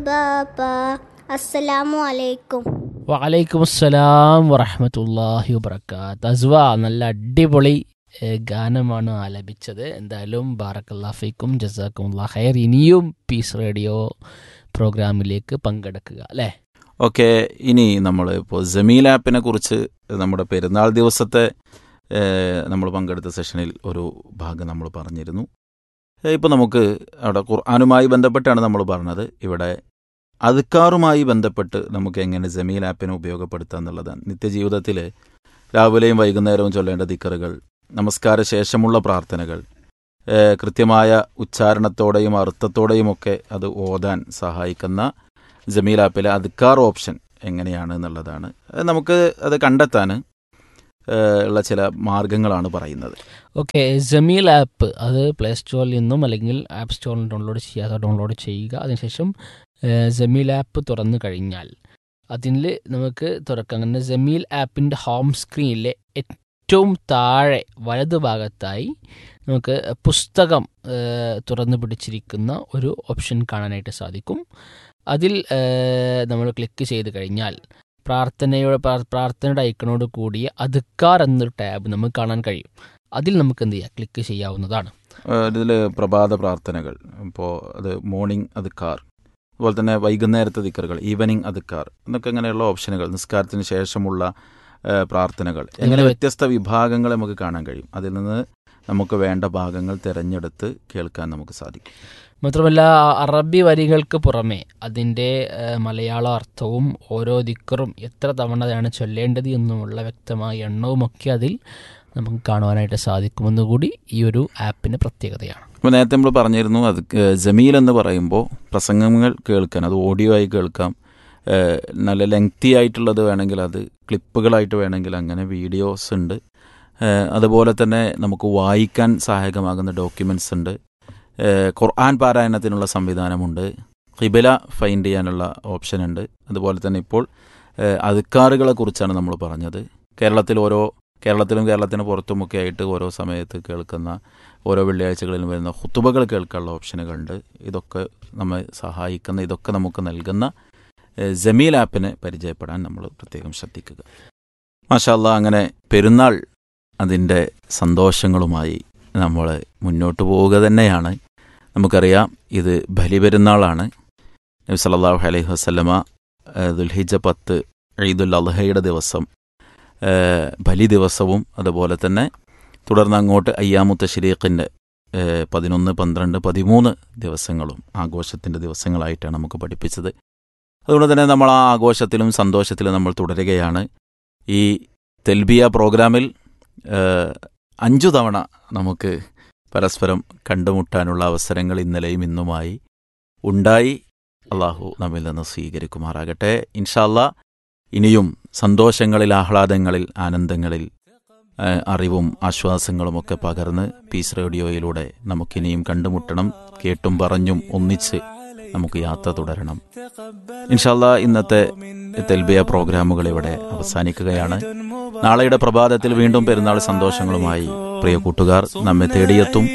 ബാബാ അസ്സലാമു അലൈക്കും വലൈക്കും അസ്സലാം വറഹമത്തല്ലാഹി വബർക്കാത്ത് അസ്വ നല്ല അടിപൊളി ഏഹ്, ഗാനമാണ് ആലപിച്ചത് എന്തായാലും ബാറക്കല്ലാഫിക്കും ജസാക്കുമുല്ലാ ഹയർ ഇനിയും പീസ് റേഡിയോ പ്രോഗ്രാമിലേക്ക് പങ്കെടുക്കുക അല്ലേ ഓക്കെ ഇനി നമ്മൾ ഇപ്പോൾ ജമീൽ ആപ്പിനെ കുറിച്ച് നമ്മുടെ പെരുന്നാൾ ദിവസത്തെ നമ്മൾ പങ്കെടുത്ത സെഷനിൽ ഒരു ഭാഗം നമ്മൾ പറഞ്ഞിരുന്നു ഇപ്പോൾ നമുക്ക് അവിടെ ഖുർആാനുമായി ബന്ധപ്പെട്ടാണ് നമ്മൾ പറഞ്ഞത് ഇവിടെ അതുക്കാറുമായി ബന്ധപ്പെട്ട് നമുക്ക് എങ്ങനെ ജമീൽ ആപ്പിനെ ഉപയോഗപ്പെടുത്താം എന്നുള്ളതാണ് നിത്യജീവിതത്തിൽ രാവിലെയും വൈകുന്നേരവും ചൊല്ലേണ്ട ദിക്കറുകൾ നമസ്കാര ശേഷമുള്ള പ്രാർത്ഥനകൾ ഏഹ് കൃത്യമായ ഉച്ചാരണത്തോടെയും അർത്ഥത്തോടെയും ഒക്കെ അത് ഓതാൻ സഹായിക്കുന്ന ജമീൽ ആപ്പിലെ അദ്ക്കാർ ഓപ്ഷൻ എങ്ങനെയാണ് എന്നുള്ളതാണ് അത് നമുക്ക് അത് കണ്ടെത്താൻ ഏഹ്, ഉള്ള ചില മാർഗങ്ങളാണ് പറയുന്നത് ഓക്കെ ജമീൽ ആപ്പ് അത് പ്ലേ സ്റ്റോറിൽ നിന്നും അല്ലെങ്കിൽ ആപ്പ് സ്റ്റോറിൽ ഡൗൺലോഡ് ചെയ്യാതെ ഡൗൺലോഡ് ചെയ്യുക അതിനുശേഷം ഏഹ്, ജമീൽ ആപ്പ് തുറന്നു കഴിഞ്ഞാൽ അതിൽ നമുക്ക് തുറക്കാം അങ്ങനെ ജമീൽ ആപ്പിൻ്റെ ഹോം സ്ക്രീനിലെ ഏറ്റവും താഴെ വലതു ഭാഗത്തായി നമുക്ക് പുസ്തകം ഏഹ്, തുറന്നു പിടിച്ചിരിക്കുന്ന ഒരു ഓപ്ഷൻ കാണാനായിട്ട് സാധിക്കും അതിൽ ഏഹ്, നമ്മൾ ക്ലിക്ക് ചെയ്ത് കഴിഞ്ഞാൽ പ്രാർത്ഥനയുടെ പ്രാ- പ്രാർത്ഥനയുടെ ഐക്കണോട് കൂടിയ അതുക്കാർ എന്നൊരു ടാബ് നമുക്ക് കാണാൻ കഴിയും അതിൽ നമുക്ക് എന്ത് ചെയ്യാം ക്ലിക്ക് ചെയ്യാവുന്നതാണ് ഇതിൽ പ്രഭാത പ്രാർത്ഥനകൾ ഇപ്പോൾ അത് മോർണിംഗ് അതുക്കാർ അതുപോലെ തന്നെ വൈകുന്നേരത്തെ ദിക്കറുകൾ ഈവനിങ് അതുക്കാർ എന്നൊക്കെ ഇങ്ങനെയുള്ള ഓപ്ഷനുകൾ നിസ്കാരത്തിന് ശേഷമുള്ള ഏഹ്, പ്രാർത്ഥനകൾ എങ്ങനെ ഇങ്ങനെ വ്യത്യസ്ത വിഭാഗങ്ങൾ നമുക്ക് കാണാൻ കഴിയും അതിൽ നിന്ന് നമുക്ക് വേണ്ട ഭാഗങ്ങൾ തിരഞ്ഞെടുത്ത് കേൾക്കാൻ നമുക്ക് സാധിക്കും മാത്രമല്ല അറബി വരികൾക്ക് പുറമെ അതിൻ്റെ ഏഹ്, മലയാള അർത്ഥവും ഓരോ ദിക്കറും എത്ര തവണയാണ് ചൊല്ലേണ്ടത് എന്നുമുള്ള വ്യക്തമായ എണ്ണവുമൊക്കെ അതിൽ നമുക്ക് കാണുവാനായിട്ട് സാധിക്കുമെന്ന് കൂടി ഈ ഒരു ആപ്പിന് പ്രത്യേകതയാണ് ഇപ്പോൾ നേരത്തെ നമ്മൾ പറഞ്ഞിരുന്നു അത് ഏഹ്, ജമീൽ എന്ന് പറയുമ്പോൾ പ്രസംഗങ്ങൾ കേൾക്കാൻ അത് ഓഡിയോ ആയി കേൾക്കാം ഏഹ്, നല്ല ലെങ്തി ആയിട്ടുള്ളത് വേണമെങ്കിൽ അത് ക്ലിപ്പുകളായിട്ട് വേണമെങ്കിൽ അങ്ങനെ വീഡിയോസ് ഉണ്ട് ഏഹ്, അതുപോലെ തന്നെ നമുക്ക് വായിക്കാൻ സഹായകമാകുന്ന ഡോക്യുമെൻറ്റ്സ് ഉണ്ട് ഏഹ്, ഖുർആൻ പാരായണത്തിനുള്ള സംവിധാനമുണ്ട് ഹിബല ഫൈൻഡ് ചെയ്യാനുള്ള ഓപ്ഷൻ ഉണ്ട് അതുപോലെ തന്നെ ഇപ്പോൾ ഏഹ്, അതുക്കാറുകളെ കുറിച്ചാണ് നമ്മൾ പറഞ്ഞത് കേരളത്തിൽ ഓരോ കേരളത്തിലും കേരളത്തിന് പുറത്തുമൊക്കെ ആയിട്ട് ഓരോ സമയത്ത് കേൾക്കുന്ന ഓരോ വെള്ളിയാഴ്ചകളിലും വരുന്ന ഹുത്തുബകൾ കേൾക്കാനുള്ള ഓപ്ഷനുകളുണ്ട് ഇതൊക്കെ നമ്മെ സഹായിക്കുന്ന ഇതൊക്കെ നമുക്ക് നൽകുന്ന ഏഹ്, ജമീൽ ആപ്പിനെ പരിചയപ്പെടാൻ നമ്മൾ പ്രത്യേകം ശ്രദ്ധിക്കുക മാഷാല്ല അങ്ങനെ പെരുന്നാൾ അതിൻ്റെ സന്തോഷങ്ങളുമായി നമ്മൾ മുന്നോട്ട് പോവുക തന്നെയാണ് നമുക്കറിയാം ഇത് ബലിപെരുന്നാളാണ് നബി സല്ലല്ലാഹു അലൈഹി വസല്ലമ ഏഹ്, ദുൽഹിജ പത്ത് ഈദുൽ അദ്ഹയുടെ ദിവസം ഏഹ്, ബലി ദിവസവും അതുപോലെ തന്നെ തുടർന്ന് അങ്ങോട്ട് അയ്യാമുത്ത ഷരീഖിൻ്റെ പതിനൊന്ന് പന്ത്രണ്ട് പതിമൂന്ന് ദിവസങ്ങളും ആഘോഷത്തിൻ്റെ ദിവസങ്ങളായിട്ടാണ് നമുക്ക് പഠിപ്പിച്ചത് അതുകൊണ്ട് തന്നെ നമ്മൾ ആ ആഘോഷത്തിലും സന്തോഷത്തിലും നമ്മൾ തുടരുകയാണ് ഈ തെൽബിയ പ്രോഗ്രാമിൽ ഏഹ്, അഞ്ചു തവണ നമുക്ക് പരസ്പരം കണ്ടുമുട്ടാനുള്ള അവസരങ്ങൾ ഇന്നലെയും ഇന്നുമായി ഉണ്ടായി അള്ളാഹു നമ്മിൽ നിന്ന് സ്വീകരിക്കുമാറാകട്ടെ ഇൻഷാല്ല ഇനിയും സന്തോഷങ്ങളിൽ ആഹ്ലാദങ്ങളിൽ ആനന്ദങ്ങളിൽ ഏഹ്, അറിവും ആശ്വാസങ്ങളും ഒക്കെ പകർന്ന് പീസ് റേഡിയോയിലൂടെ നമുക്കിനിയും കണ്ടുമുട്ടണം കേട്ടും പറഞ്ഞും ഒന്നിച്ച് നമുക്ക് യാത്ര തുടരണം ഇൻഷാല്ല ഇന്നത്തെ തെൽബിയ പ്രോഗ്രാമുകൾ ഇവിടെ അവസാനിക്കുകയാണ് നാളെയുടെ പ്രഭാതത്തിൽ വീണ്ടും പെരുന്നാൾ സന്തോഷങ്ങളുമായി പ്രിയ കൂട്ടുകാർ നമ്മെ തേടിയെത്തും